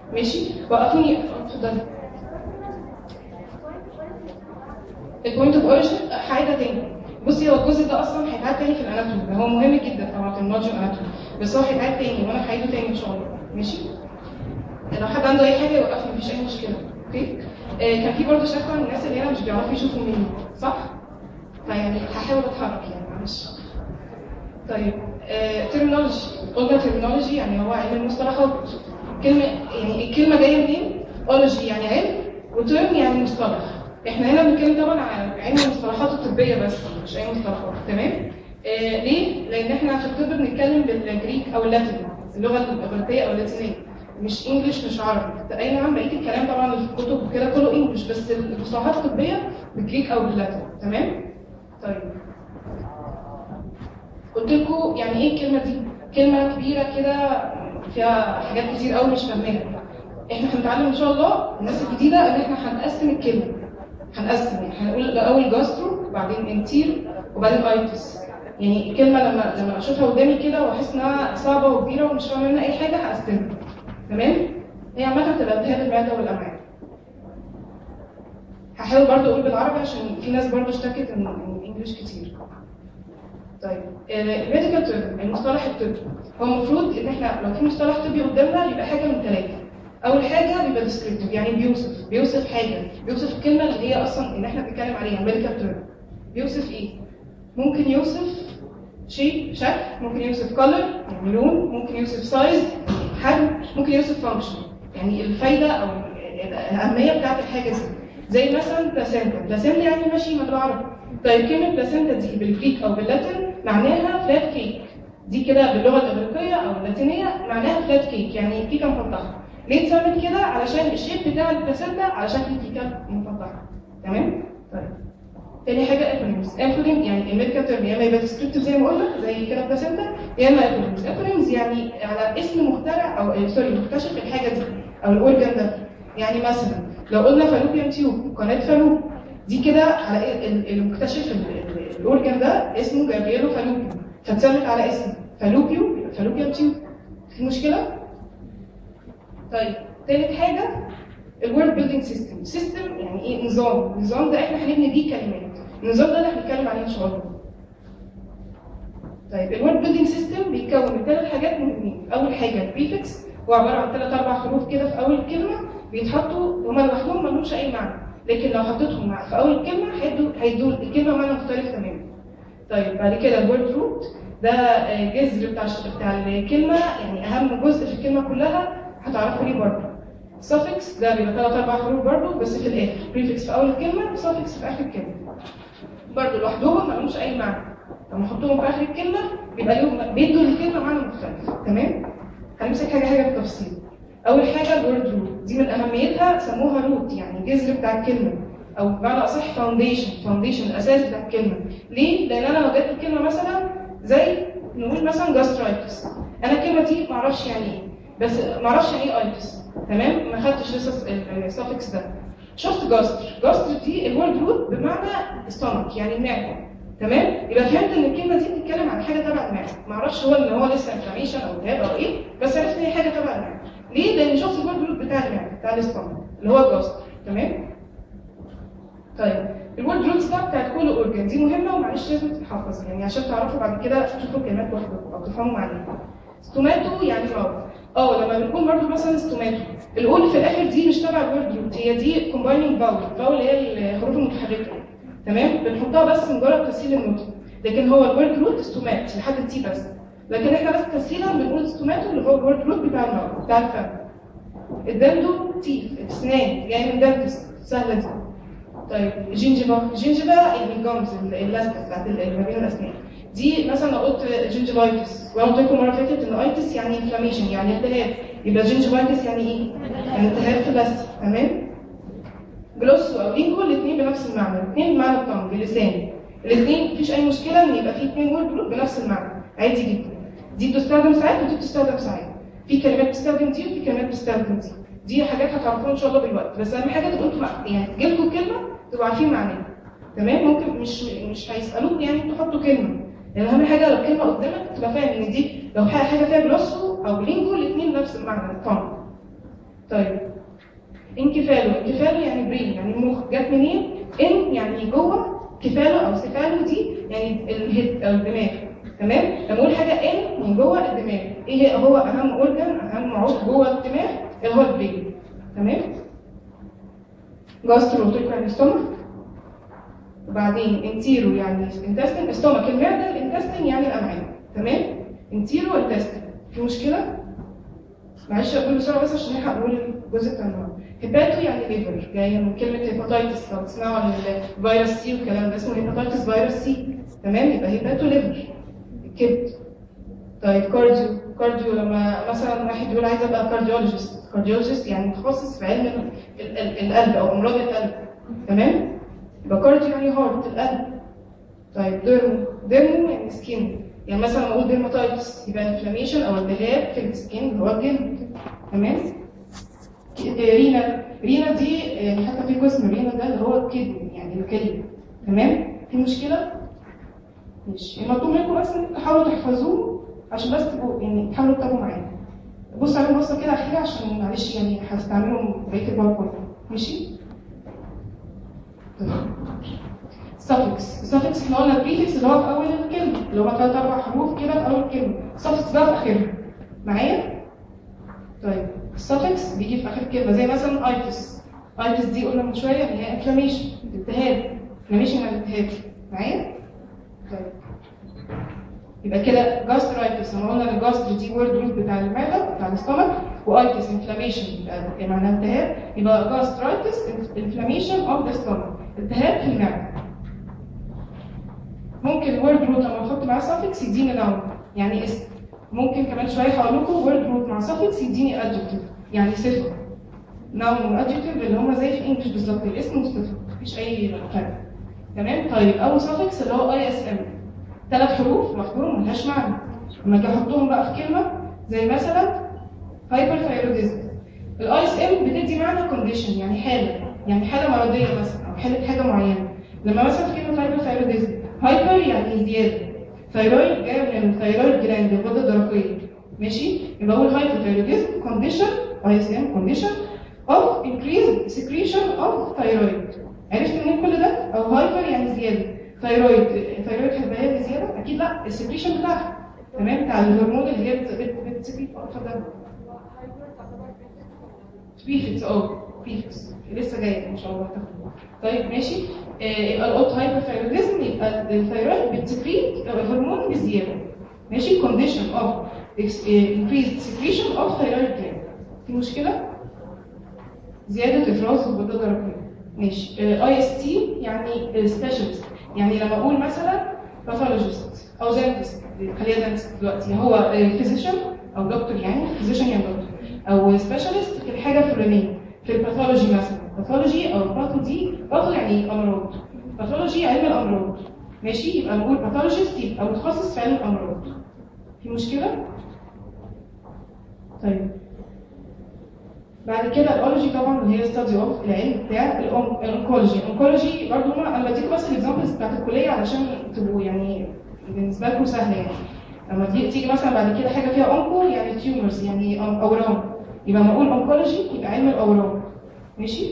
ماشي وقفوني اتفضلي البوينت اوف اوريجن حاجه تاني بصي هو الجزء ده اصلا هيتعاد تاني في الاناتومي هو مهم جدا طبعا في النولج اناتومي بس هو هيتعاد تاني وانا هعيده تاني ان شاء الله ماشي لو حد عنده اي حاجه يوقفني مفيش اي مشكله اوكي آه كان في برضه شكوى من الناس اللي هنا مش بيعرفوا يشوفوا مني صح فيعني هحاول اتحرك يعني معلش طيب ترمينولوجي قلنا ترمينولوجي يعني هو علم المصطلحات كلمه يعني الكلمه جايه منين؟ اولوجي يعني علم وترم يعني مصطلح احنا هنا بنتكلم طبعا عن علم المصطلحات الطبيه بس مش اي مصطلحات تمام؟ آه ليه؟ لان احنا في الطب بنتكلم بالجريك او اللاتين اللغه الاغريقيه او اللاتينيه مش انجلش مش عربي اي نعم بقيه الكلام طبعا اللي في الكتب وكده كله انجلش بس المصطلحات الطبيه بالجريك او باللاتين تمام؟ طيب قلت لكم يعني ايه الكلمه دي؟ كلمه كبيره كده فيها حاجات كتير قوي مش فاهمينها. احنا هنتعلم ان شاء الله الناس الجديده ان احنا هنقسم الكلمه. هنقسم يعني هنقول الاول جاسترو وبعدين انتير وبعدين ايتس. يعني الكلمه لما لما اشوفها قدامي كده واحس انها صعبه وكبيره ومش فاهمه منها اي حاجه هقسمها. تمام؟ هي عامه بتبقى التهاب المعده والامعاء. هحاول برضه اقول بالعربي عشان في ناس برضه اشتكت ان الانجليش كتير. طيب الميديكال تيرم المصطلح الطبي هو المفروض ان احنا لو في مصطلح طبي قدامنا يبقى حاجه من ثلاثه اول حاجه بيبقى ديسكريبتيف يعني بيوصف بيوصف حاجه بيوصف الكلمه اللي هي اصلا اللي احنا بنتكلم عليها ميديكال تيرم بيوصف ايه ممكن يوصف شيء شكل ممكن يوصف كولر يعني لون ممكن يوصف سايز حجم ممكن يوصف فانكشن يعني الفايده او الاهميه بتاعت الحاجه دي زي مثلا بلاسينتا بلاسينتا يعني ماشي بالعربي طيب كلمه بلاسينتا دي بالجريك او باللاتين معناها فلات كيك دي كده باللغه الاغريقيه او اللاتينيه معناها فلات كيك يعني كيكه مفتحه ليه اتسمت كده علشان الشيب بتاع البلاسينتا على شكل كيكه مفتحه تمام طيب تاني حاجه ايبونيمز ايبونيم يعني الميديكال تيرم يا اما يبقى ديسكريبتيف زي ما قلنا زي كده بلاسينتا يا اما ايبونيمز ايبونيمز يعني على اسم مخترع او سوري مكتشف الحاجه دي او الاورجان ده يعني مثلا لو قلنا فالوبيان تيوب قناه فالوب دي كده على المكتشف الاورجان ده اسمه جابرييلو فالوبيو فاتسمت على اسمه فالوبيو فالوبيان تيوب في مشكله؟ طيب تالت حاجه الورد بيلدينج سيستم سيستم يعني ايه نظام النظام ده احنا هنبني بيه كلمات النظام ده اللي هنتكلم عليه ان شاء الله طيب الورد بيلدينج سيستم بيتكون من ثلاث حاجات مهمين اول حاجه البريفكس هو عباره عن ثلاث اربع حروف كده في اول كلمه بيتحطوا هما لوحدهم ما لهمش اي معنى لكن لو حطيتهم مع في اول الكلمه هيدوا هيدوا الكلمه معنى مختلف تماما طيب بعد كده الورد روت ده جذر بتاع بتاع الكلمه يعني اهم جزء في الكلمه كلها هتعرفوا ليه برضه suffix ده بيبقى ثلاث اربع حروف برضه بس في الاخر prefix في اول الكلمه suffix في اخر الكلمه برضه لوحدهم ما لهمش اي معنى لما احطهم في اخر الكلمه بيبقى لهم بيدوا للكلمه معنى مختلف تمام هنمسك حاجه حاجه بالتفصيل اول حاجه الورد روت دي من اهميتها سموها روت يعني الجذر بتاع الكلمه او بمعنى اصح فاونديشن فاونديشن الاساس بتاع الكلمه ليه لان انا لو جت الكلمه مثلا زي نقول مثلا جاسترايتس انا الكلمه دي ما اعرفش يعني ايه بس ما اعرفش يعني ايه ايتس تمام ما خدتش لسه السافكس ده شفت جاستر جاستر دي الورد روت بمعنى ستومك يعني المعده تمام يبقى فهمت ان الكلمه دي بتتكلم عن حاجه تبع المعده ما اعرفش هو ان هو لسه انفلاميشن او التهاب او ايه بس عرفت ان هي حاجه تبع المعده ليه لان شفت الورد روت بتاع المعده بتاع الاستومك اللي هو جاستر تمام طيب الورد روتس بقى بتاعت كل اورجان دي مهمه ومعلش لازم تتحفظ يعني عشان تعرفوا بعد كده تشوفوا كلمات لوحدكم او تفهموا معناها ستوماتو يعني راو اه لما بنكون برضو مثلا ستوماتو الاول في الاخر دي مش تبع الورد روت هي دي كومبايننج باول باول اللي هي الحروف المتحركه تمام بنحطها بس مجرد تسهيل النطق لكن هو الورد روت ستومات لحد التي بس لكن احنا بس تسهيلا بنقول ستوماتو اللي هو الورد روت بتاع النار بتاع الفم الدندو تيف اسنان جاي من دنتست سهله دي طيب جينجيفا جينجيفا يعني الجامز اللزقه بتاعت ما بين الاسنان دي مثلا لو قلت جينجيفايتس وانا قلت لكم مره فاتت ان ايتس يعني انفلاميشن يعني التهاب يبقى جينجيفايتس يعني ايه؟ يعني التهاب في اللثه تمام؟ جلوسو او لينجو الاثنين بنفس المعنى الاثنين بمعنى الطعم باللسان الاثنين مفيش اي مشكله ان يبقى في اثنين وورد جروب بنفس المعنى عادي جدا دي بتستخدم ساعات ودي بتستخدم ساعات في كلمات بتستخدم دي وفي كلمات بتستخدم دي دي حاجات هتعرفوها ان شاء الله بالوقت بس اهم حاجه تبقوا انتوا يعني تجيلكم كلمه تبقوا عارفين معناها تمام ممكن مش مش هيسالوك يعني انتوا حطوا كلمه يعني اهم حاجه لو كلمه قدامك تبقى فاهم ان دي لو حاجه فيها جلوسو او لينجو الاثنين نفس المعنى الطعم طيب انكفاله انكفاله يعني برين يعني المخ جت منين ان يعني جوه كفاله او سفاله دي يعني الهيد او الدماغ تمام لما اقول حاجه ان من جوه الدماغ ايه هو اهم اورجان اهم عضو جوه الدماغ اللي هو البرين تمام جاسترو قلت لكم يعني ستومك وبعدين انتيرو يعني انتستين ستومك المعده الانتستين يعني الامعاء تمام انتيرو انتستين في مشكله معلش اقول بسرعه بس عشان نلحق نقول الجزء بتاع النهارده هيباتو يعني ليفر جايه من كلمه هيباتايتس لو تسمعوا عن الفيروس سي والكلام ده اسمه هيباتايتس فيروس سي تمام يبقى هيباتو ليفر الكبد طيب كارديو كارديو لما مثلا واحد يقول عايز ابقى كارديولوجيست كارديولوجيست يعني متخصص في علم ال- ال- ال- القلب او امراض القلب تمام يبقى كارديو يعني هارت القلب طيب ديرمو ديرمو يعني سكين يعني مثلا لما اقول ديرماتايتس يبقى انفلاميشن او التهاب في السكين اللي هو الجلد تمام رينا رينا دي يعني حتى في قسم رينا ده اللي هو الكدني يعني الكلى تمام في مشكله ماشي المطلوب منكم بس انكم تحاولوا تحفظوه عشان بس تبقوا يعني تحاولوا تتابعوا معايا بص عليهم بصه كده اخيره عشان معلش يعني هستعملهم بقيه الباوربوينت ماشي suffix السفكس احنا قلنا البريفكس اللي هو في اول الكلمه اللي هو ثلاث اربع حروف كده في اول الكلمه السفكس بقى في اخرها معايا طيب السفكس بيجي في اخر الكلمه زي مثلا ايتس ايتس دي قلنا من شويه ان هي انفلاميشن التهاب انفلاميشن يعني التهاب معايا طيب يبقى كده جاسترايتس احنا قلنا ان الجاستر دي وورد روت بتاع المعده بتاع الاستومك وايتس انفلاميشن يبقى معناها التهاب يبقى جاسترايتس انفلاميشن اوف ذا ستومك التهاب في المعده ممكن الورد روت لما نحط معاه suffix يديني noun يعني اسم ممكن كمان شويه هقول لكم word root مع suffix يديني adjective يعني صفه noun وadjective اللي هما زي في انجلش بالظبط الاسم والصفه مفيش اي فرق تمام طيب اول suffix اللي هو اي اس ام ثلاث حروف لوحدهم ملهاش معنى لما اجي احطهم بقى في كلمه زي مثلا hyperthyroidism الاي اس ام بتدي معنى condition يعني حاله يعني حاله مرضيه مثلا او حاله حاجه معينه لما مثلا في كلمه hyperthyroidism هايبر يعني زياده ثايرويد جايه من الثايرويد جلاند الغده الدرقيه ماشي يبقى اقول hyperthyroidism condition اي اس ام condition of increased secretion of thyroid عرفت منين كل ده او هايبر يعني زياده ثايرويد الثايرويد هتبقى هي زياده اكيد لا السكريشن بتاعها تمام بتاع الهرمون اللي هي بت- بت- بتسكريت اتفضل بريفكس اه بريفكس لسه جايه ان شاء الله تاخد طيب ماشي آه، يبقى القط هايبرثايروديزم يبقى الثايرويد بتسكريت هرمون بزياده ماشي condition of ex- آه، increased secretion of thyroid gland في مشكله زياده افراز الغده الدرقيه ماشي اي اس تي يعني سبيشالست يعني لما اقول مثلا باثولوجيست او دنتست خلينا دنتست دلوقتي هو فيزيشن او دكتور يعني فيزيشن يعني دكتور او سبيشالست في الحاجه الفلانيه في الباثولوجي مثلا باثولوجي او باثو دي باثو يعني امراض باثولوجي علم الامراض ماشي يبقى نقول باثولوجيست يبقى متخصص في علم الامراض في مشكله طيب بعد كده الاولوجي طبعا اللي هي ستادي اوف العلم بتاع الأون- الانكولوجي الانكولوجي برضه هما انا بديكم بس الاكزامبلز بتاعت الكليه علشان تبقوا يعني بالنسبه لكم سهله يعني لما تيجي تيجي مثلا بعد كده حاجه فيها اونكو يعني تيومرز يعني أو- اورام يبقى لما اقول انكولوجي يبقى علم الاورام ماشي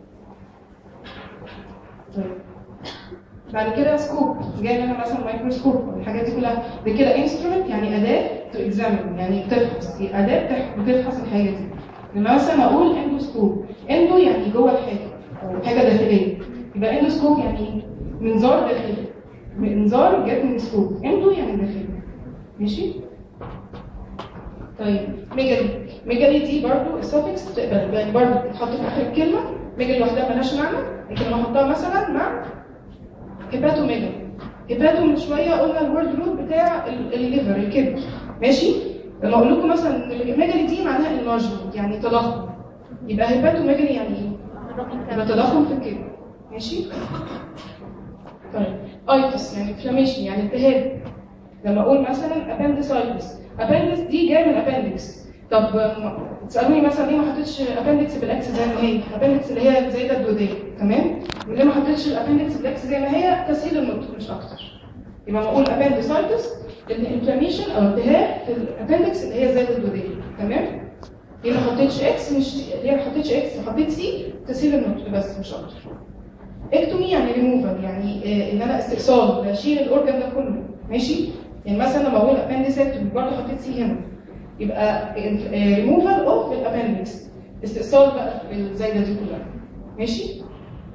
طيب بعد كده سكوب جاي منها مثلا مايكروسكوب الحاجات دي كلها ده كده انسترومنت يعني اداه تو اكزامين يعني بتفحص هي اداه بتح- بتفحص الحاجه دي لما مثلا اقول اندوسكوب اندو يعني جوه الحاجه او حاجه داخليه يبقى اندوسكوب يعني ايه؟ منظار داخلي منظار جت من سكوب اندو يعني داخلي ماشي طيب ميجالي ميجالي دي برضو السفكس يعني برضو بتتحط في اخر الكلمه ميجالي لوحدها ملهاش معنى لكن لما احطها مثلا مع هيباتو ميجالي هيباتو من شويه قلنا الورد روت بتاع ال- الليفر الكبد ماشي لما اقول لكم مثلا ان الميجالي دي معناها انلارجمنت يعني تضخم يبقى هيباتو ميجالي يعني ايه؟ يبقى تضخم في الكبد ماشي طيب ايتس يعني انفلاميشن يعني التهاب لما اقول مثلا appendicitis appendix دي جايه من appendix طب م- تسالوني مثلا ليه ما حطيتش appendix بالاكس زي ما هي appendix اللي هي زي ده الدوديه تمام وليه ما حطيتش الابندكس بالاكس زي ما هي تسهيل النطق مش اكتر يبقى لما اقول appendicitis الانفلاميشن او التهاب في الابندكس اللي هي زي الدوديه تمام ليه ما حطيتش اكس مش ليه ما حطيتش اكس وحطيت سي تسهيل النطق بس مش اكتر اكتومي يعني ريموفال يعني آه، ان انا استئصال بشيل الاورجن ده كله ماشي يعني مثلا لما اقول ابندسكتومي برضه حطيت سي هنا يبقى ريموفال اوف الابندكس استئصال بقى في الزايده دي كلها ماشي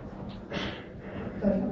طيب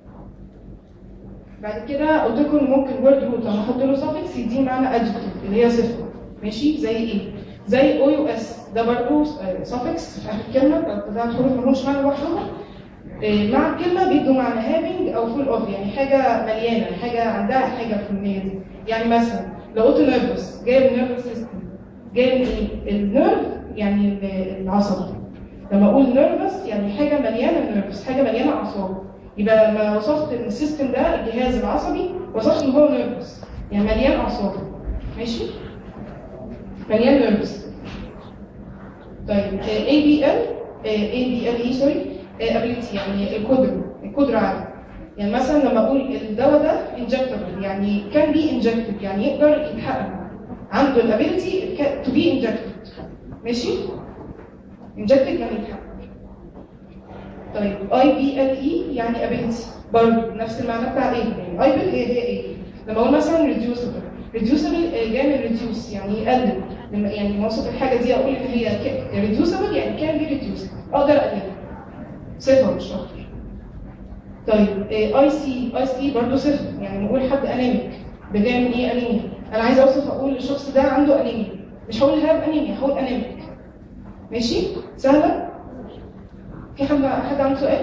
بعد كده قلت لكم ممكن وورد روت لما احط له suffix يديه معنى adjective اللي هي صفه ماشي زي ايه؟ زي او يو اس ده برضه suffix في اخر الكلمه ثلاث حروف مالهمش معنى لوحدهم إيه، مع الكلمه بيدوا معنى having او full of يعني حاجه مليانه حاجه عندها حاجه في النيه دي يعني مثلا لو قلت nervous جاي من nervous system جاي من ايه؟ النيرف يعني ال- العصب لما اقول nervous يعني حاجه مليانه nervous حاجه مليانه اعصاب يبقى لما وصفت ان السيستم ده الجهاز العصبي وصفت ان هو nervous يعني مليان اعصاب ماشي مليان nervous طيب اي بي ال اي بي ال اي سوري ابيليتي يعني القدره القدره على يعني مثلا لما اقول الدواء ده injectable يعني كان بي injected يعني يقدر يتحقن عنده الابيليتي تو بي injected ماشي injected يعني يتحقن طيب اي بي ال اي يعني ابيليتي برضه نفس المعنى بتاع ايه يعني اي بي هي هي ايه لما اقول مثلا ريديوسبل ريديوسبل جاي من ريديوس يعني يقلل لما يعني موصف الحاجه دي اقول ان هي ريديوسبل يعني كان بي ريديوس اقدر اقللها صفه مش اكتر طيب اي سي اي سي برضه صفه يعني نقول حد انيميك ده جاي من ايه انيميا انا عايزه اوصف اقول الشخص ده عنده انيميا مش هقول هاب انيميا هقول انيميك ماشي سهله في حد حد عنده سؤال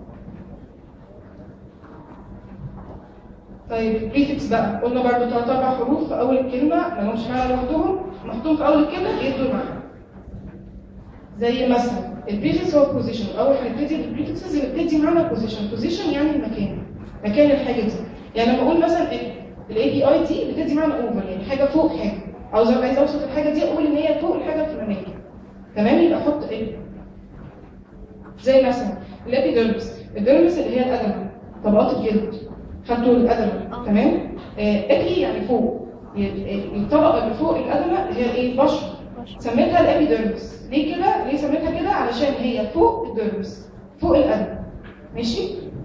طيب البريفكس بقى قلنا برضو ثلاث اربع حروف في اول الكلمه ما لهمش معنى لوحدهم محطوطين في اول الكلمه بيدوا معنى زي مثلا البريفكس هو بوزيشن اول هنبتدي بالبريفكسز اللي بتدي معنى بوزيشن بوزيشن يعني المكان مكان الحاجه دي يعني لما اقول مثلا الاي بي اي دي بتدي معنى اوفر يعني حاجه فوق حاجه عاوز عايز اوصف الحاجه دي اقول ان هي فوق الحاجه الفلانيه تمام يبقى احط ال زي مثلا الابيديرمس الديرمس اللي هي الادمه طبقات الجلد خدتوا الادمه تمام آه ابي يعني فوق ي- الطبقه اللي فوق الادمه اللي هي ايه البشره سميتها الابيديرمس ليه كده ليه سميتها كده علشان هي فوق الديرمس فوق الادمه ماشي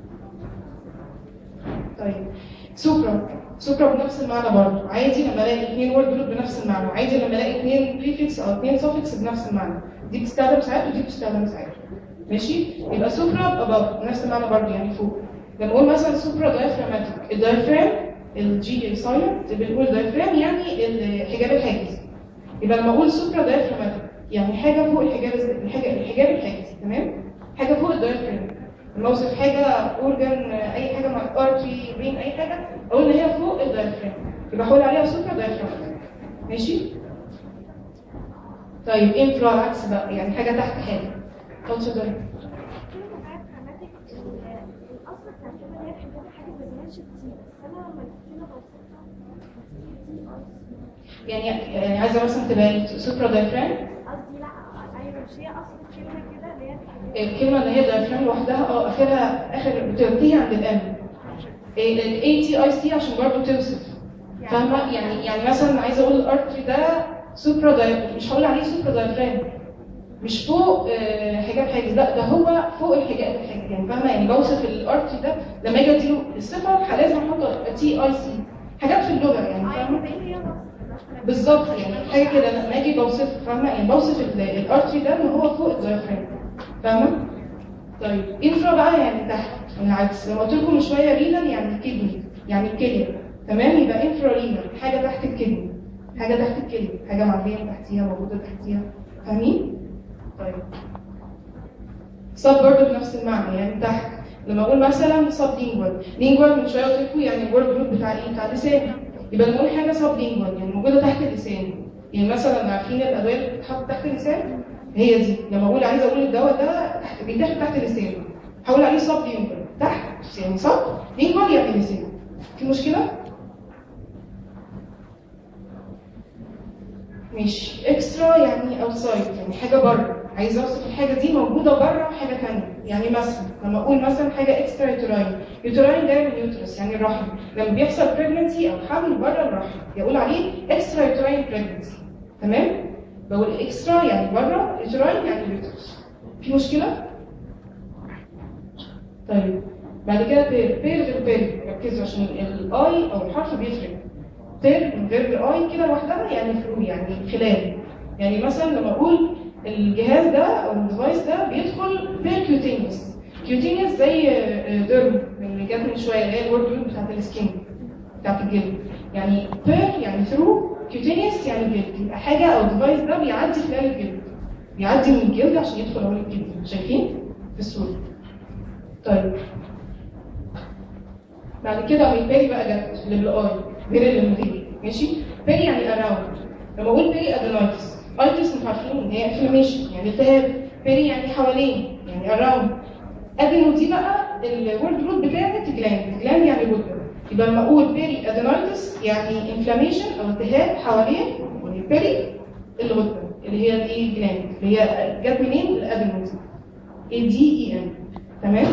طيب سوبرا سوبرا بنفس المعنى برضه عادي لما الاقي اثنين وورد جروب بنفس المعنى وعادي لما الاقي اثنين بريفكس او اثنين سفكس بنفس المعنى دي بتستخدم ساعات ودي بتستخدم ساعات ماشي يبقى سوبرا اباف نفس المعنى برضه يعني فوق لما اقول مثلا سوبرا دايفراماتيك الدايفرام الجي سايلنت بنقول دايفرام يعني الحجاب الحاجز يبقى لما اقول سوبرا دايفراماتيك يعني حاجه فوق الحجاب الحجاب الحجاب الحاجز تمام حاجه فوق الدايفرام لما اوصف حاجه اورجان اي حاجه مع ارتري بين اي حاجه اقول ان هي فوق الدايفرام يبقى اقول عليها سوبرا دايفراماتيك ماشي طيب انفرا العكس بقى يعني حاجه تحت حاجه اتفضل كلمة diaphragmatic الأصل بتاع الكلمة اللي هي الحجاب حاجة ما زمانش كتير بس أنا لما كده بوصفها يعني يعني عايزه مثلا تبقى سوبرا دايفرام قصدي لا أيوة مش هي أصل الكلمة كده اللي هي الحجاب الكلمه اللي هي دايفرام لوحدها اه اخرها اخر بتنتهي عند الام الاي تي اي سي عشان برضه توصف فاهمه يعني يعني مثلا عايزه اقول الارتري ده سوبرا دايفرام مش هقول عليه سوبرا دايفرام مش فوق آه، حجاب حاجز لا ده هو فوق الحجاب الحاجز يعني فاهمه يعني بوصف الارتري ده لما اجي اديله الصفه لازم احط تي اي سي حاجات في اللغه يعني فاهمه أيوة هي نص بالظبط يعني حاجه كده لما اجي بوصف فاهمه يعني بوصف ال- الارتري ده ان هو فوق الدايفرام فاهمه طيب انفرا بقى يعني تحت من العكس لما قلت لكم من شويه رينال يعني الكدني يعني الكليه تمام يبقى انفرا رينال حاجه تحت الكدني حاجه تحت الكليه حاجه معديه تحتيها موجوده تحتيها فاهمين طيب صب برضه بنفس المعنى يعني تحت لما اقول مثلا صب لينجوال لينجوال من شويه قلت لكم يعني الورد جروب بتاع ايه بتاع اللسان يبقى نقول حاجه صب لينجوال يعني موجوده تحت اللسان يعني مثلا عارفين الادويه اللي بتتحط تحت اللسان هي دي لما اقول عايزه اقول الدواء ده تحت بيتاخد تحت اللسان هقول عليه صب لينجوال تحت يعني صب لينجوال يعني لسان في مشكله مش اكسترا يعني اوتسايد يعني حاجه بره عايزه اوصف الحاجه دي موجوده بره حاجه ثانيه يعني مثلا لما اقول مثلا حاجه اكسترا يوتراين يوتراين جاي من يوترس يعني الرحم لما بيحصل بريجنسي او حمل بره الرحم يقول عليه اكسترا يوتراين بريجنسي تمام بقول اكسترا يعني بره يوتراين يعني يوترس في مشكله طيب بعد كده بير بير غير بير ركزوا عشان الاي او الحرف بيفرق بير من غير الاي كده لوحدها يعني ثرو يعني خلال يعني مثلا لما اقول الجهاز ده او الديفايس ده بيدخل بيركيوتينيوس كيوتينيوس زي آه، ديرم اللي جت من شويه اللي هي الورد بتاعت السكين بتاعت الجلد يعني بير يعني ثرو كيوتينيوس يعني جلد يبقى حاجه او الديفايس ده بيعدي خلال الجلد بيعدي من الجلد عشان يدخل اول الجلد شايفين في الصوره طيب بعد كده هي بيري بقى جت للاي غير اللي ماشي بيري يعني اراوند لما اقول بيري ادينايتس ايتس انتوا عارفين ان هي انفلاميشن يعني التهاب بيري يعني حوالين يعني اراوند ادينو دي بقى الورد روت بتاعت جلاند جلاند يعني غده يبقى لما اقول بيري ادينايتس يعني انفلاميشن او التهاب حوالين البيري الغده اللي هي دي جلاند اللي هي جت منين الادينو دي اي دي اي ان تمام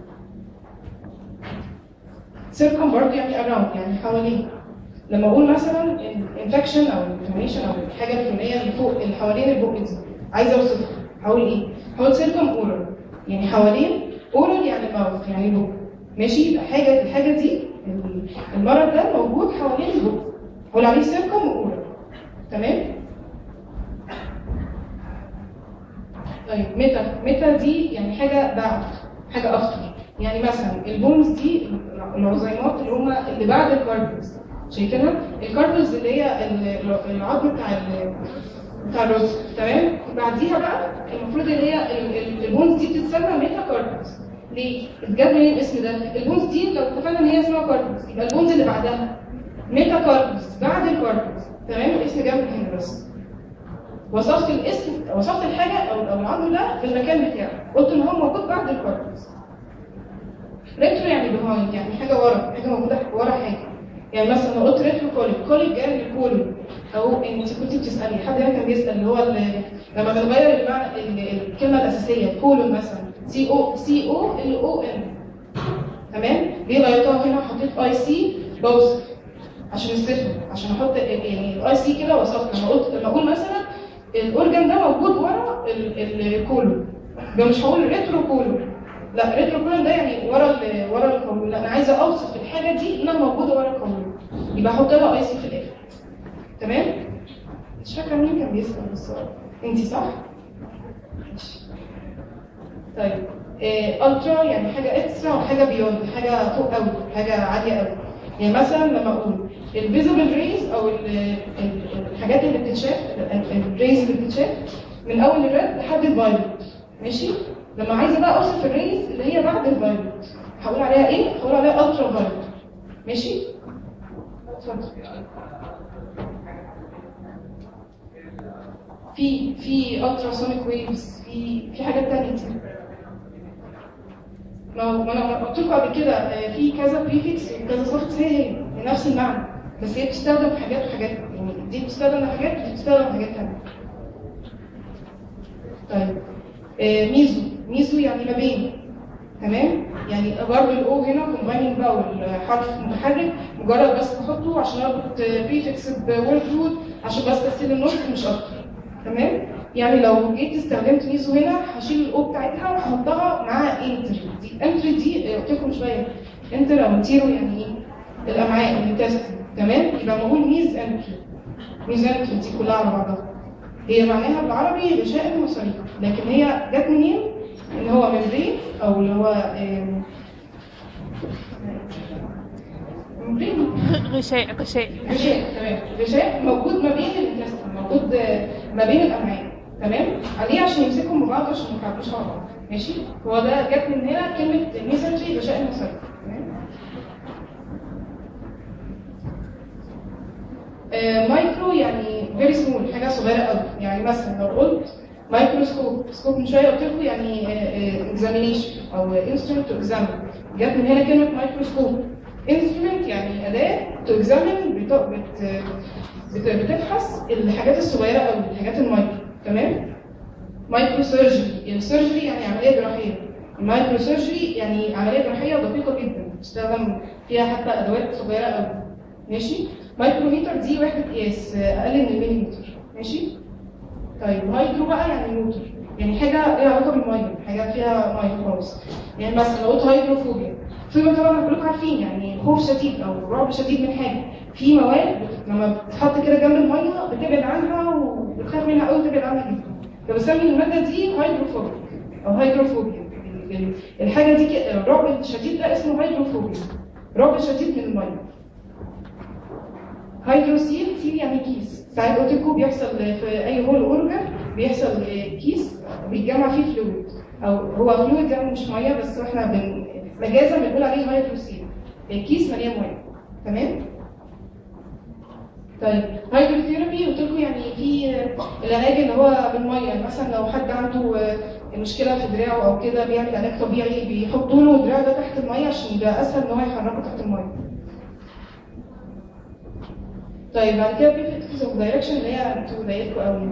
سيركم برضه يعني اراوند يعني حوالين لما اقول مثلا انفكشن او انفلاميشن او الحاجه الفلانيه اللي فوق اللي حوالين البق دي عايزه اوصفها هقول ايه؟ هقول سيركم اورال يعني حوالين اورال يعني ماوث يعني البق ماشي يبقى حاجه الحاجه دي المرض ده موجود حوالين البق هقول عليه سيركم اورال تمام؟ طيب متى متى دي يعني حاجه بعد حاجه افتر يعني مثلا البونز دي العظيمات اللي هم اللي بعد الكاربلز شايفينها الكاربلز اللي هي ال- العظم بتاع ال- بتاع الرز تمام بعديها بقى المفروض اللي هي ال- ال- البونز دي بتتسمى ميتا كاربلز ليه؟ اتجاب منين الاسم ده؟ البونز دي لو اتفقنا ان هي اسمها كاربلز يبقى البونز اللي بعدها ميتا كاربلز بعد الكاربلز تمام الاسم جاب من هنا بس وصفت الاسم وصفت الحاجه او او العظم ده في المكان بتاعه قلت ان هو موجود بعد الكاربلز ريترو يعني بيهايند يعني حاجه ورا حاجه موجوده ورا حاجه يعني مثلا لو قلت ريترو كوليك كوليك جاي من الكولون او انت كنت بتسالي حد هنا كان بيسال اللي هو ال- لما بنغير المعنى ال- الكلمه الاساسيه كولون مثلا سي او سي او ال او ان تمام ليه غيرتها هنا وحطيت اي سي بوصف عشان الصفر عشان احط ال- يعني الاي سي كده وصفت لما قلت لما اقول مثلا الاورجن ده موجود ورا ال- الكولون يبقى مش هقول ريترو كولون لا ريترو كولون ده يعني ورا ال- ورا القولون لا انا عايزه اوصف الحاجه دي انها موجوده ورا القولون يبقى احط لها اي سي في الاخر تمام مش فاكره مين كان بيسال بس انت صح ماشي. طيب إيه الترا يعني حاجه اكسترا وحاجه بيوند حاجه فوق قوي حاجه عاليه قوي يعني مثلا لما اقول الفيزبل ريز او ال- ال- الحاجات اللي بتتشاف الريز اللي بتتشاف من اول الريد لحد الفايلوت ماشي لما عايزه بقى اوصف الريز اللي هي بعد الفايلوت هقول عليها ايه هقول عليها الترا فايلوت ماشي اتفضل في في الترا سونيك ويفز في في حاجات تانية كتير ما هو ما انا قلت لكم قبل كده آه، في كذا بريفكس وكذا سوفت هي هي نفس المعنى بس هي بتستخدم في حاجات وحاجات يعني دي بتستخدم في حاجات ودي بتستخدم في حاجات تانية طيب آه، ميزو ميزو يعني ما بين تمام يعني برضه الاو هنا كومبايننج بقى والحرف متحرك مجرد بس بحطه عشان اربط بريفكس بورد رود عشان بس تسهيل النطق مش اكتر تمام يعني لو جيت استخدمت ميزو هنا هشيل الاو بتاعتها وهحطها مع انتر دي انتر دي آه، قلت لكم شويه انتر او انتيرو يعني ايه الامعاء الانتستين تمام يبقى بقول ميز انتر ميز انتر دي كلها على بعضها هي معناها بالعربي غشاء المصاريف لكن هي جت منين؟ ان هو ممبرين او اللي هو آم، ممبرين غشاء غشاء غشاء تمام غشاء موجود ما بين الانتستين موجود آه، ما بين الامعاء تمام عليه عشان يمسكهم ببعض عشان ما يتعبوش على بعض ماشي هو ده جت من هنا كلمه ميزنتري غشاء المصاريف تمام آه، مايكرو يعني فيري سمول حاجه صغيره قوي يعني مثلا لو قلت مايكروسكوب سكوب من شويه قلت لكم يعني اكزامينيشن او انسترومنت تو اكزامين جت من هنا كلمه مايكروسكوب انسترومنت يعني اداه تو اكزامين بت... بت... بت... بتفحص الحاجات الصغيره قوي الحاجات المايكرو تمام مايكرو سيرجري السيرجري يعني عمليه جراحيه المايكرو سيرجري يعني عمليه جراحيه دقيقه جدا بتستخدم فيها حتى ادوات صغيره قوي ماشي مايكروميتر دي وحده قياس آه، اقل من المليمتر ماشي طيب هايدرو بقى يعني موتور يعني حاجه ليها علاقه بالميه حاجه فيها ميه خالص يعني مثلا لو قلت هيدروفوبيا فوبيا طبعا كلكم عارفين يعني خوف شديد او رعب شديد من حاجه في مواد لما بتتحط كده جنب الميه بتبعد عنها وبتخاف منها قوي وتبعد عنها جدا فبسمي الماده دي هيدروفوبيا او هيدروفوبيا ال- الحاجه دي كده- الرعب الشديد ده اسمه هيدروفوبيا رعب شديد من الميه هيدروسيل سيل يعني كيس ساعات قلت لكم بيحصل في اي هول اورجان بيحصل كيس بيتجمع فيه فلويد او هو فلويد يعني مش ميه بس احنا بن مجازا بنقول عليه هيدروسيل كيس مليان ميه تمام طيب هيدروثيرابي قلت لكم يعني في العلاج اللي هو بالميه يعني مثلا لو حد عنده مشكله في دراعه او كده بيعمل علاج طبيعي بيحطوا له الدراع ده تحت الميه عشان يبقى اسهل ان هو يحركه تحت الميه طيب بعد كده بريفكتس اوف دايركشن اللي هي انتوا ضايقتكم قوي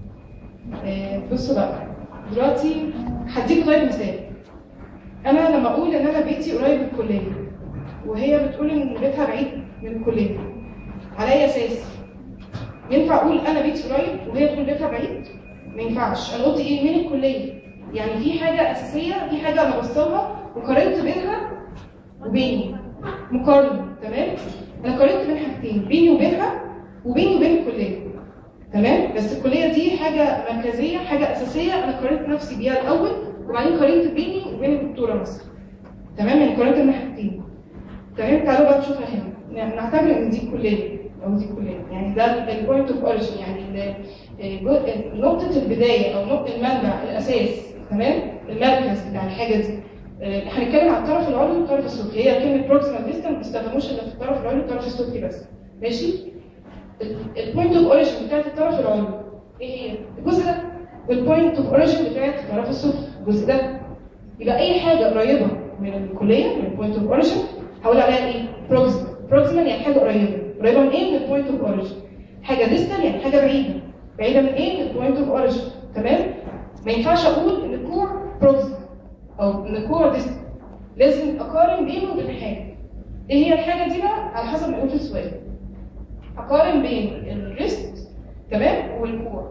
آه، بصوا بقى دلوقتي هديك طيب مثال انا لما اقول ان انا بيتي قريب من الكليه وهي بتقول ان بيتها بعيد من الكليه على اي اساس ينفع اقول انا بيتي قريب وهي تقول بيتها بعيد ما ينفعش انا قلت ايه من الكليه يعني في حاجه اساسيه في حاجه انا بوصلها وقارنت بينها وبيني مقارنه تمام انا قارنت بين حاجتين بيني وبينها وبيني وبين الكليه تمام بس الكليه دي حاجه مركزيه حاجه اساسيه انا قارنت نفسي بيها الاول وبعدين قارنت بيني وبين الدكتوره مثلا تمام يعني قارنت بين حاجتين تمام تعالوا بقى نشوفها هنا يعني نعتبر ان دي الكليه او دي الكليه يعني ده البوينت اوف اوريجين يعني ال- الجو- نقطه البدايه او نقطه المنبع الاساس تمام المركز بتاع الحاجه دي آه، هنتكلم على الطرف العلوي والطرف السفلي هي كلمه بروكسيمال ديستانس ما بتستخدموش الا في الطرف العلوي والطرف السفلي بس ماشي البوينت اوف اوريجين بتاعت الطرف العلوي ايه هي الجزء ده والبوينت اوف اوريجين بتاعت الطرف السفلي الجزء ده يبقى اي حاجه قريبه من الكليه من البوينت اوف اوريجين هقول عليها ايه بروكسيمال بروكسيمال يعني حاجه قريبه قريبه من ايه من البوينت اوف اوريجين حاجه ديستال يعني حاجه بعيده بعيده من ايه من البوينت اوف اوريجين تمام ما ينفعش اقول ان الكوع بروكسيمال او ان الكوع ديستال لازم اقارن بينه وبين حاجه ايه هي الحاجه دي بقى على حسب ما يقول في السؤال هقارن بين الريست تمام والكوع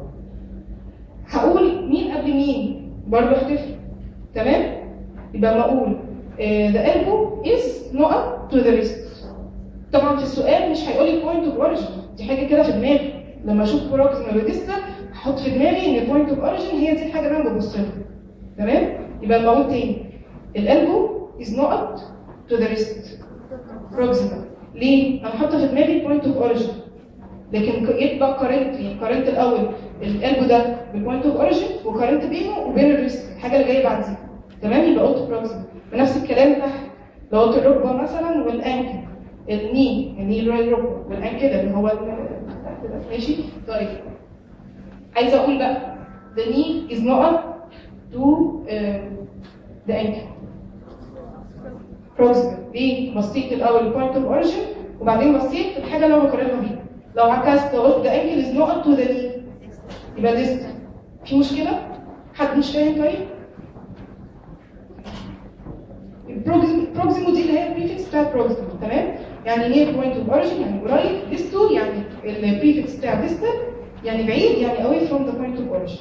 هقول مين قبل مين برضه هتفرق تمام يبقى ما اقول آه، the elbow is not to the wrist طبعا في السؤال مش هيقول لي point of origin دي حاجه كده في دماغي لما اشوف بروكسيمال وديستال هحط في دماغي ان point of origin هي دي الحاجه اللي انا ببص لها تمام يبقى بقول تاني الالبو is not to the wrist proximal ليه؟ انا حاطه في دماغي point of origin لكن ك- جيت بقى قارنت يعني قارنت الاول القلب ده بالبوينت اوف اوريجين وقارنت بينه وبين الريست الحاجه اللي جايه بعديه تمام يبقى قلت بروكسيمال ونفس الكلام تحت لو قلت الركبه مثلا والانكل الني الني اللي هو الركبه والانكل اللي هو ال- تحت ده ماشي طيب عايزه اقول بقى the knee is not to uh, the ankle proximal ليه؟ بصيت الاول البوينت اوف اوريجين وبعدين بصيت الحاجه اللي انا بقارنها بيها لو عكست قلت the ankle is not to the knee يبقى distal في مشكله؟ حد مش فاهم طيب؟ البروكسيمو دي اللي هي البريفكس بتاع البروكسيمو تمام؟ يعني ايه بوينت اوف اوريجين يعني قريب ديستو يعني البريفكس بتاع ديستال يعني بعيد يعني away from the point of origin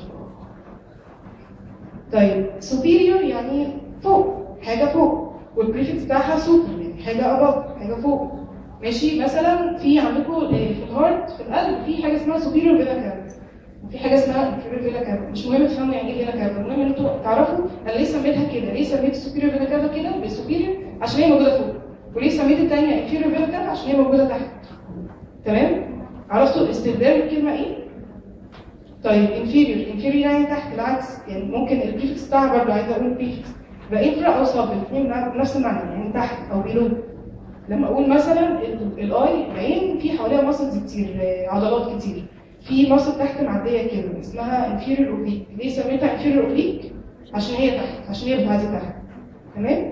طيب superior يعني فوق حاجه فوق والبريفكس بتاعها super يعني حاجه above حاجه فوق ماشي مثلا في عندكم في الهارت في القلب في حاجه اسمها superior vena cava وفي حاجه اسمها inferior vena cava مش مهم تفهموا يعني ايه vena cava المهم ان انتوا تعرفوا انا ليه سميتها كده ليه سميت superior vena cava كده بالسوبيريور عشان هي موجوده فوق وليه سميت الثانيه inferior vena cava عشان هي موجوده تحت تمام عرفتوا استخدام الكلمه ايه طيب inferior inferior يعني تحت العكس يعني ممكن البريفكس بتاعها برضه عايزه اقول بريفكس يبقى انفرا او سب الاثنين نفس المعنى يعني تحت او بيلو لما اقول مثلا ال- الاي العين في حواليها ماسلز كتير آه، عضلات كتير في ماسل تحت معديه كده اسمها inferior oblique ليه سميتها inferior oblique عشان هي تحت عشان هي بتعدي تحت تمام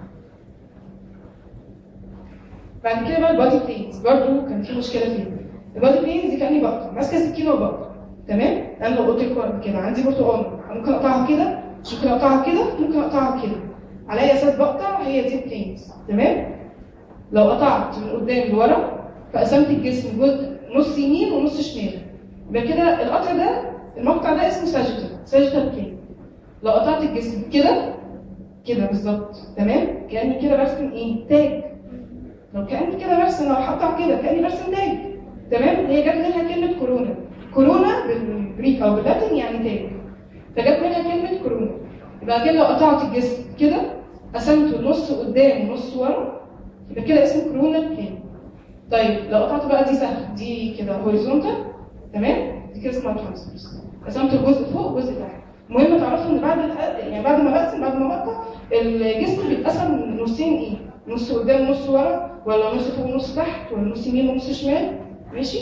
بعد كده بقى البادي بلينز برضه كان في مشكله فيها البادي بلينز دي كاني بقطع ماسكه سكينه وبقطع تمام انا لو قلت لكم قبل كده عندي برتقانه ممكن اقطعها كده مش ممكن اقطعها كده ممكن اقطعها كده على اي اساس بقطع هي دي بلينز تمام لو قطعت من قدام لورا فقسمت الجسم جزء نص يمين ونص شمال يبقى كده القطع ده المقطع ده اسمه ساجيتال ساجيتال بلين لو قطعت الجسم كده كده بالظبط تمام كاني كده برسم ايه تاج لو كاني كده برسم لو هقطع كده كاني برسم تاج تمام هي جت منها كلمه كورونا كورونا بالجريك او باللاتين يعني تاج فجت منها كلمه كورونا يبقى كده لو قطعت الجسم كده قسمته نص قدام ونص ورا يبقى كده اسمه كورونا بلين طيب لو قطعت بقى دي سهل دي كده هوريزونتال تمام دي كده اسمها ترانسفيرس قسمت الجزء فوق والجزء تحت المهم تعرفوا ان بعد الح- يعني بعد ما بقسم بعد ما بقطع الجسم بيتقسم نصين ايه نص قدام ونص ورا ولا نص فوق ونص تحت ولا نص يمين ونص شمال ماشي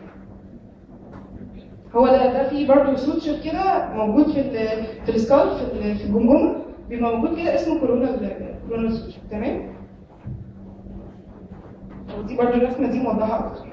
هو ده ده في برضه سوتشر كده موجود في ال في السكال في ال- في الجمجمه بيبقى موجود كده اسمه كورونا كورونا سوتشر تمام ودي برضه الرسمه دي موضحه اكتر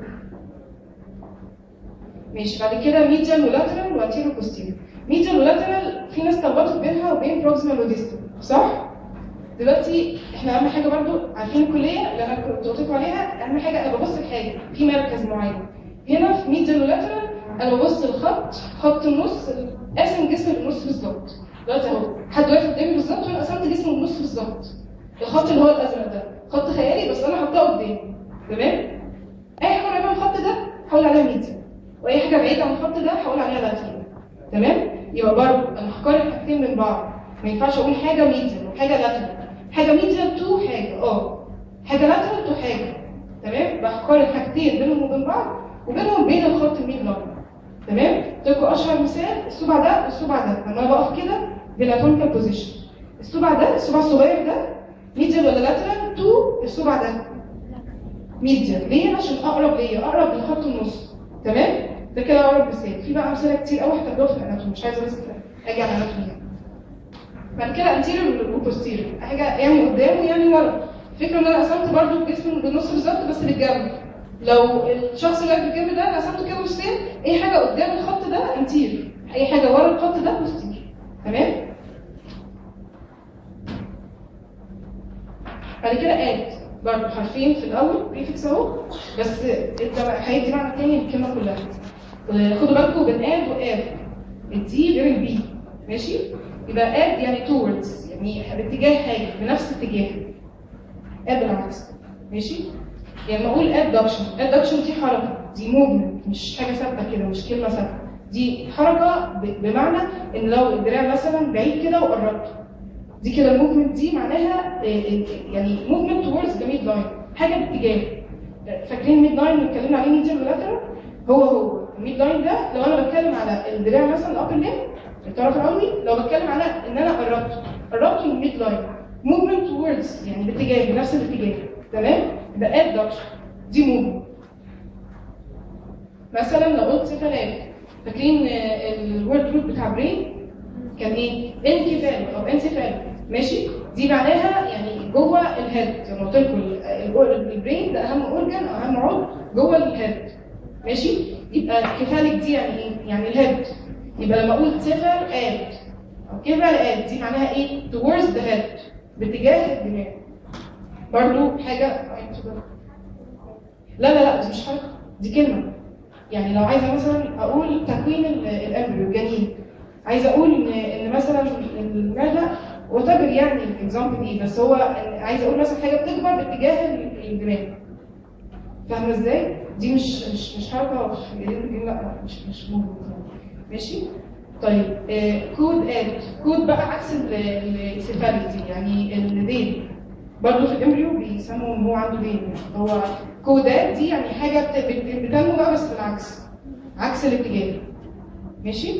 ماشي بعد كده ميديال ولاترال وانتيرو بوستيريور ميديال ولاترال في ناس تلخبطت بينها وبين بروكسيمال وديستال صح؟ دلوقتي احنا اهم حاجه برضو عارفين الكليه اللي انا كنت قلت لكم عليها اهم حاجه انا ببص لحاجه في مركز معين هنا في ميديال ولاترال انا ببص للخط خط النص قاسم جسمي بالنص بالظبط دلوقتي اهو حد واقف قدامي بالظبط وانا قسمت جسمي بالنص بالظبط الخط اللي هو الازرق ده خط خيالي بس انا حاطاه قدامي تمام اي حاجه قريبه من الخط ده هقول عليها ميديال واي حاجه بعيده عن الخط ده هقول عليها لاترال تمام يبقى برضه انا هقارن حاجتين من بعض ما ينفعش اقول حاجه ميديال وحاجه لاترال حاجه ميديال تو حاجه اه حاجه لاترال تو حاجه تمام بقارن حاجتين بينهم وبين بعض وبينهم بين الخط الميد لاين تمام تلكوا اشهر مثال الصبع ده والصبع ده لما انا بقف كده بالاتونيكال بوزيشن الصبع ده الصبع الصغير ده ميديال ولا لاترال تو الصبع ده ميديال ليه عشان اقرب ليا اقرب لخط النص تمام ده كده اقرب مثال في بقى امثله كتير قوي هتاخدوها في الاناتومي مش عايزه بس اجي على الاناتومي يعني. بعد كده انتيريور وبوستيريور حاجه يعني قدام ويعني ورا الفكره ان انا قسمت برضو الجسم بالنص بالظبط بس للجنب لو الشخص اللي واقف بالجنب ده انا قسمته كده نصين اي حاجه قدام الخط ده انتير اي حاجه ورا الخط ده بوستير تمام بعد كده اد برضه حرفين في الاول بريفكس اهو بس انت هيدي معنى تاني للكلمه كلها آه، خدوا بالكم بين اد واب الدي غير البي ماشي يبقى اد يعني towards يعني باتجاه حاجه بنفس الاتجاه اد بالعكس ماشي يعني لما اقول ادكشن ادكشن دي حركه دي موفمنت مش حاجه ثابته كده مش كلمه ثابته دي حركه ب- بمعنى ان لو الدراع مثلا بعيد كده وقربت دي كده الموفمنت دي معناها آه، آه، يعني موفمنت towards the mid line حاجه باتجاه آه، فاكرين الميد لاين اللي اتكلمنا عليه ميديال ولاترال هو هو الميد لاين ده لو انا بتكلم على الدراع مثلا الابر ليم الطرف العلوي لو بتكلم على ان انا قربت قربت من الميد لاين موفمنت towards يعني باتجاه بنفس الاتجاه تمام يبقى ادكشن دي موفمنت مثلا لو قلت سفلات فاكرين الورد روت بتاع برين كان ايه؟ انكفال او انسفال ماشي؟ دي معناها يعني جوه الهيد زي ما قلت لكم ال- ال- البرين ده اهم اورجان او اهم عضو جوه الهيد ماشي؟ يبقى كفالك دي يعني ايه؟ يعني الهيد يبقى لما اقول سفر اد او كفال اد دي معناها ايه؟ towards the head باتجاه الدماغ برضو حاجه لا لا لا دي مش حركه دي كلمه يعني لو عايزه مثلا اقول تكوين ال- الامبريو الجنين عايزه اقول ان ان مثلا المعده وتبر يعني الاكزامبل ايه بس هو إن عايزه اقول مثلا حاجه بتكبر باتجاه ال- الدماغ فاهمه ازاي؟ دي مش مش مش حركه في الإيدين، لا مش مش موجود ماشي؟ طيب آه، كود اد كود بقى عكس السيفاليتي يعني الدين برضه في الامبريو بيسموا ان هو عنده دين هو كودات دي يعني حاجه بت- بت- بتنمو بقى بس بالعكس عكس الاتجاه ماشي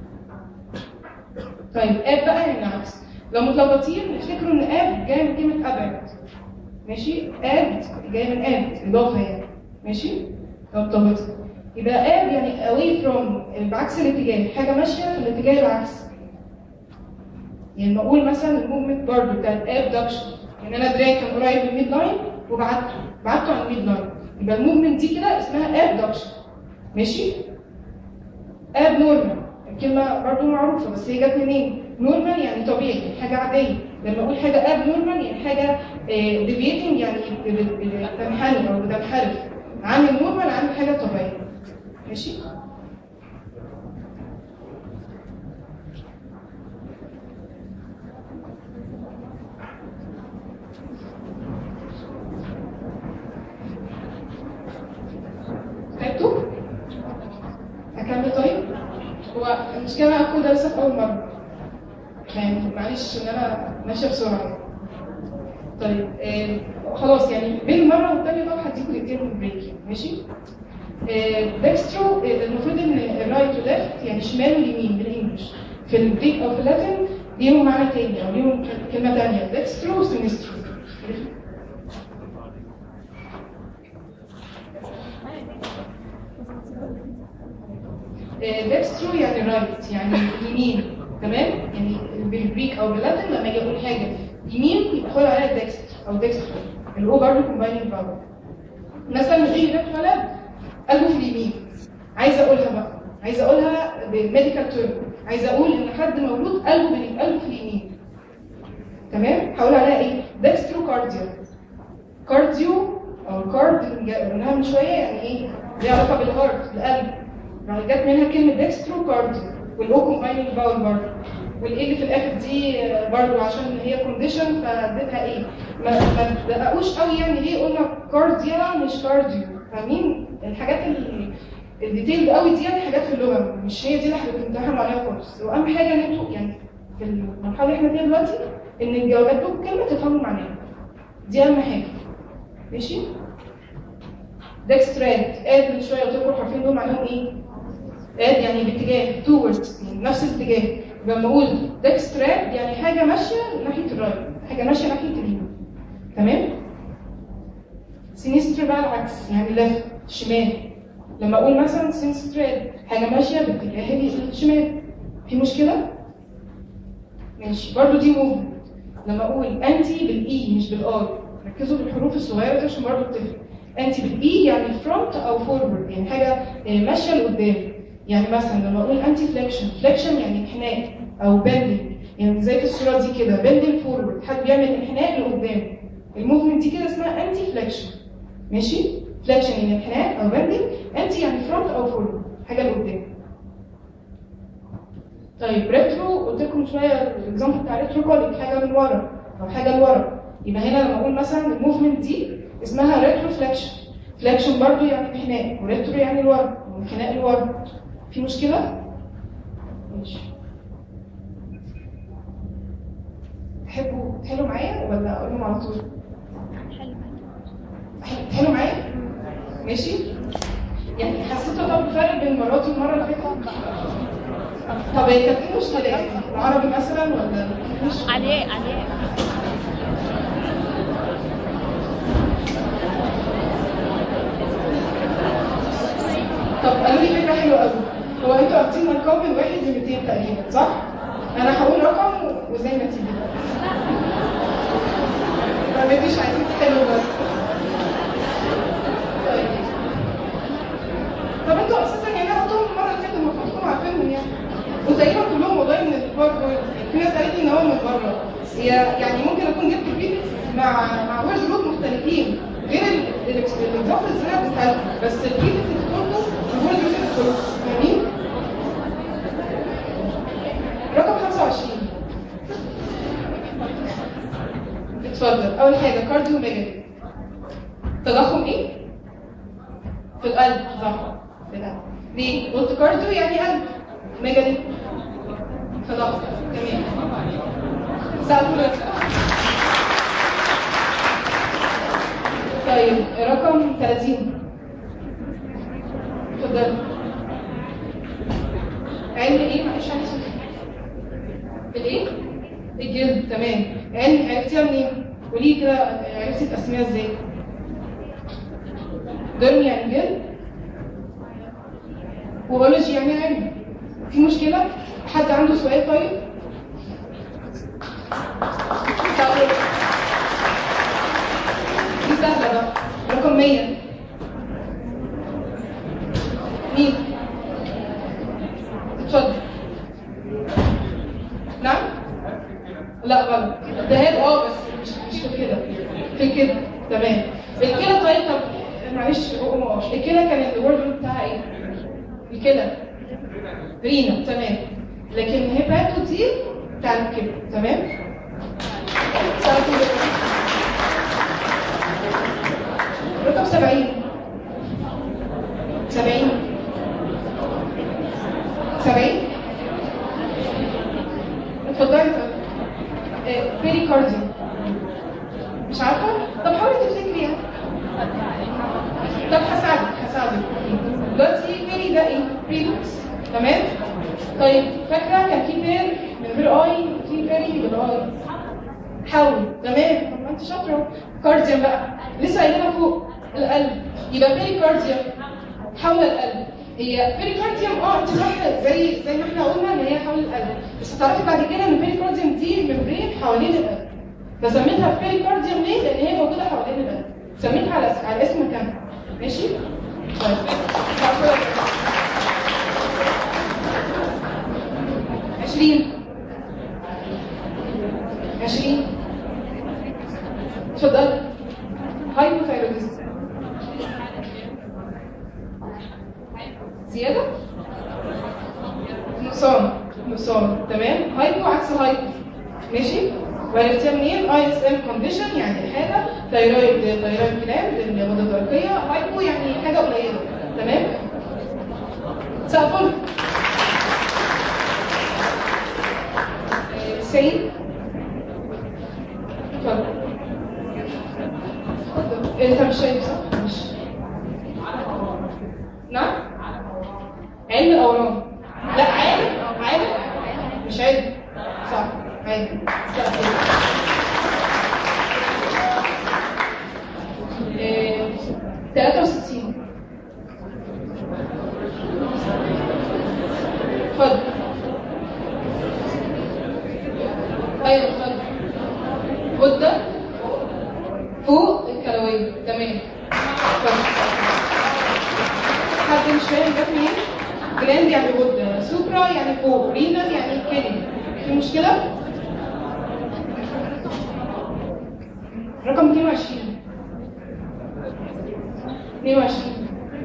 طيب اب بقى يعني العكس لو متلخبطين افتكروا ان اب جاي من كلمه ابعد ماشي اب جاي من اب اضافه يعني ماشي لو متلخبطين يبقى اب يعني away from بعكس الاتجاه حاجه ماشيه في الاتجاه العكس يعني بقول مثلا الموفمنت برضه بتاعت ابدكشن ان انا دراعي كان قريب من الميد لاين وبعته بعته عن الميد لاين يبقى الموفمنت دي كده اسمها ابدكشن ماشي اب نورمال الكلمه برضه معروفه بس هي جت منين نورمال يعني طبيعي حاجه عاديه لما اقول حاجه اب نورمال يعني حاجه ديفيتنج يعني بتنحني او بتنحرف عن النورمال عن حاجه طبيعيه ماشي هو المشكله انا اكون دارسه في اول مره يعني معلش ان انا ماشيه بسرعه طيب آه خلاص يعني بين المره والتانيه بقى هديكوا دقيقتين بريك ماشي ديكسترو آه المفروض ان الرايت وليفت يعني شمال ويمين بالانجلش في الجريك او في اللاتين ليهم معنى تاني او ليهم كلمه تانيه ديكسترو وسينسترو ديكسترو يعني رايت يعني يمين تمام يعني بالجريك او باللاتين لما اجي اقول حاجه يمين يبقى اقول عليها ديكستر او ديكسترو اللي هو برضه كومبايننج باور مثلا غير ده اتولد قلبه في اليمين عايزه اقولها بقى عايزه اقولها بميديكال تيرم عايزه اقول ان حد مولود قلبه بال- قلبه في اليمين تمام هقول عليها ايه ديكسترو كارديو كارديو او كارد اللي جا- قلناها من شويه يعني ايه ليها علاقه بالهارت القلب راح جت منها كلمه ديكسترو كارديو والاو كومبايننج باول برضه والايه اللي في الاخر دي آه، برضه عشان هي كونديشن فاديتها ايه ما ما تدققوش قوي يعني ليه قلنا كارديا مش كارديو فاهمين الحاجات اللي الديتيلد قوي دي يعني حاجات في اللغه مش هي دي اللي هتمتحنوا عليها خالص واهم حاجه ان انتوا يعني في المرحله اللي احنا فيها دلوقتي ان الجوابات لكم كلمه تفهموا معناها دي اهم حاجه ماشي ديكسترات اد من شويه قلت لكم الحرفين دول معناهم ايه؟ اد يعني باتجاه towards يعني نفس الاتجاه يبقى لما اقول ديكسترات يعني حاجه ماشيه ناحيه الرايت حاجه ماشيه ناحيه اليمين تمام؟ سينستر بقى العكس يعني لفت شمال لما اقول مثلا سينسترات حاجه ماشيه باتجاه الشمال في مشكله؟ ماشي برضو دي موفمنت لما اقول انتي بالاي مش بالاي ركزوا في الحروف الصغيره دي عشان برضو بتفرق انتي بالاي يعني فرونت او فورورد يعني حاجه آه، ماشيه لقدام يعني مثلا لما اقول انتي فليكشن فليكشن يعني انحناء او بندنج يعني زي في الصوره دي كده بندنج فورورد حد بيعمل انحناء لقدام الموفمنت دي كده اسمها انتي فليكشن ماشي فليكشن يعني انحناء او بندنج انتي يعني فرونت او فورورد حاجه لقدام طيب ريترو قلت لكم من شويه الاكزامبل بتاع ريترو كوليك حاجه من ورا او حاجه لورا يبقى هنا لما اقول مثلا الموفمنت دي اسمها ريترو فليكشن فليكشن برضو يعني انحناء وريترو يعني لورا وانحناء لورا في مشكله؟ ماشي تحبوا تحلوا معايا ولا اقول لهم على طول؟ أح- تحلوا معايا؟ ماشي؟ يعني حسيتوا طب الفرق بين المرات والمره اللي فاتت؟ طب هي كانت ايه مشكله يعني؟ العربي مثلا ولا مش عليه عليه طب قالوا لي فكره حلوه قوي هو انتوا قاصدين ارقام من واحد ل 200 تقريبا صح؟ انا هقول رقم وزي ما تيجي ما بديش عايزين تحلوا بس طيب طب انتوا اساسا يعني انا قلتهم المره اللي فاتت المفروض تكونوا عارفينهم يعني وتقريبا كلهم والله من الكبار دول في ناس قالت لي ان هو من بره هي يعني ممكن اكون جبت الفيديو مع مع ويرز جروب مختلفين غير الاكزامبلز اللي انا بسالها بس الفيديو اللي بتطلبه الويرز جروب اللي بتطلبه فاهمين؟ رقم 25 اتفضل اول حاجه كارديو ميجالي تضخم ايه؟ في القلب تضخم في القلب ليه؟ قلت كارديو يعني قلب ميجالي تضخم تمام سألوا لك طيب رقم 30 اتفضل علم ايه معلش عايز الايه؟ الجلد تمام علم عرفتيها منين؟ قولي كده عرفتي تقسميها ازاي؟ درم يعني جلد وبيولوجي يعني علم في مشكلة؟ حد عنده سؤال طيب؟ طيب. دي سهلة بقى رقم 100 مين؟ اتفضل نعم؟ لا غلط الدهان اه بس مش مش في كده في كده تمام الكلى طيب طب معلش هو ما هوش الكلى كان الورد بتاعها ايه؟ الكلى رينا تمام لكن هيباتو دي بتاع الكلى تمام؟ سألت رقم 70 70 70 اتفضلي بيريكارديوم مش عارفه طب حاولي تفتكري يعني طب هساعدك هساعدك دلوقتي بيري ده ايه بريلوكس تمام طيب فاكره كان في بير من غير اي في بيري بالاي حاول تمام طب ما انت شاطره كارديوم بقى لسه قايلينها فوق القلب يبقى بيري كارديوم حول القلب هي بيريكارديوم اه انت صح زي زي ما احنا قلنا ان هي حول القلب بس هتعرفي بعد كده ان البيريكارديوم دي ممبرين حوالين القلب فسميتها بيريكارديوم ليه؟ لان هي موجوده حوالين القلب سميتها على على اسم مكانها ماشي؟ طيب عشرين عشرين اتفضل هايبوثايروديزم زيادة؟ نقصان نقصان تمام هايبو عكس هايبو ماشي وعرفتيها منين؟ اي اس ام كونديشن يعني حاجة ثايرويد ثايرويد جلاند الغدة الدرقية هايبو يعني حاجة قليلة تمام؟ سقفل 90 اتفضل اتفضل انت مش شايف صح؟ مش نعم؟ علم الاورام لا عالم عالم مش علم صح عالم صح إيه، 63 اتفضل ايوه اتفضل غده فوق الكلويه تمام اتفضل حد مش فاهم جت منين؟ جلاند يعني غده سوبرا يعني فوق رينال يعني كلي في مشكله؟ رقم 22 22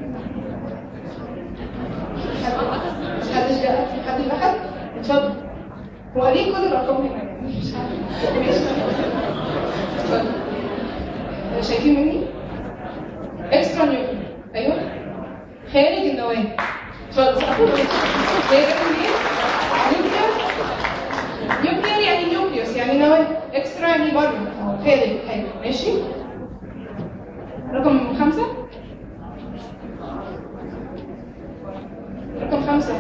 مش حدش جاء في حد بحد اتفضل هو ليه كل الارقام هنا مش عارفه ماشي اتفضل شايفين مني اكسترا نيوكلير ايوه خارج النواه اتفضل هي جت منين نيوكلير نيوكلير يعني نيوكليوس يعني نواه اكسترا يعني بره خارج حاجه ماشي رقم خمسة رقم خمسة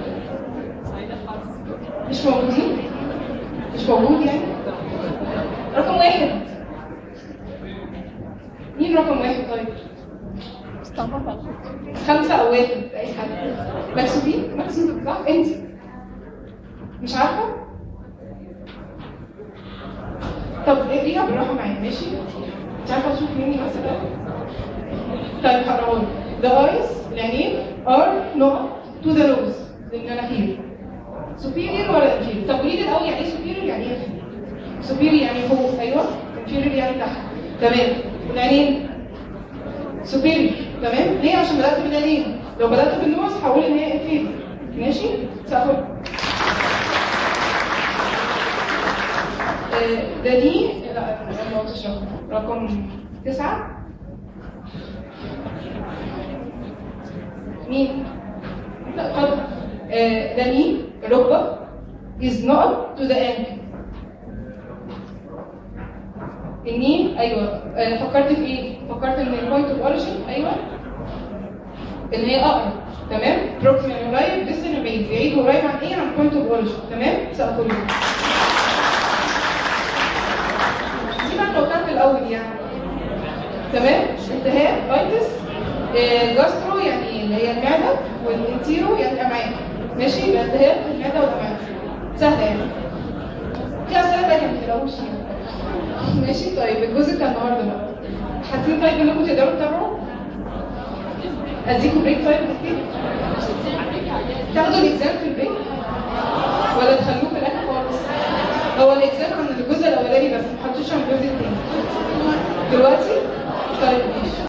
مش موجودين مش موجود يعني رقم واحد مين رقم واحد طيب خمسة أو واحد أي حد مكسوبين مكسوب صح أنت مش عارفة طب اقريها بالراحة معايا ماشي مش عارفة أشوف مني مثلا طيب هقراهم The eyes العينين are not to the nose للمناخير superior ولا inferior طب قولي لي الأول يعني إيه superior يعني إيه inferior superior يعني فوق أيوه inferior يعني تحت تمام والعينين superior تمام ليه عشان بدأت بالعينين لو بدأت بالنوز هقول إن هي inferior ماشي سأقول آه، ده دي لا أنا ما قلتش رقم رقم تسعة مين؟ لا اتفضل آه، ده مين؟ الركبة is not to the ankle النين ايوه آه، فكرت في ايه؟ فكرت ان البوينت اوف اوريجين ايوه ان هي اقرب تمام؟ بروكسيمال قريب ديستنت بعيد بعيد قريب عن ايه؟ عن البوينت اوف اوريجين تمام؟ سأقول دي بقى لو كانت الاول يعني تمام؟ التهاب ايتس جاسترو يعني اللي هي المعده والانتيرو يعني الامعاء ماشي يبقى التهاب في المعده والامعاء سهله يعني في اسئله تانيه ما تقلقوش يعني ماشي طيب الجزء بتاع النهارده بقى حاسين طيب انكم تقدروا تتابعوا اديكم بريك طيب كتير تاخدوا الاكزام في البيت ولا تخلوه في الاخر خالص هو الاكزام عن الجزء الاولاني بس ما تحطوش عن الجزء الثاني دلوقتي طيب ماشي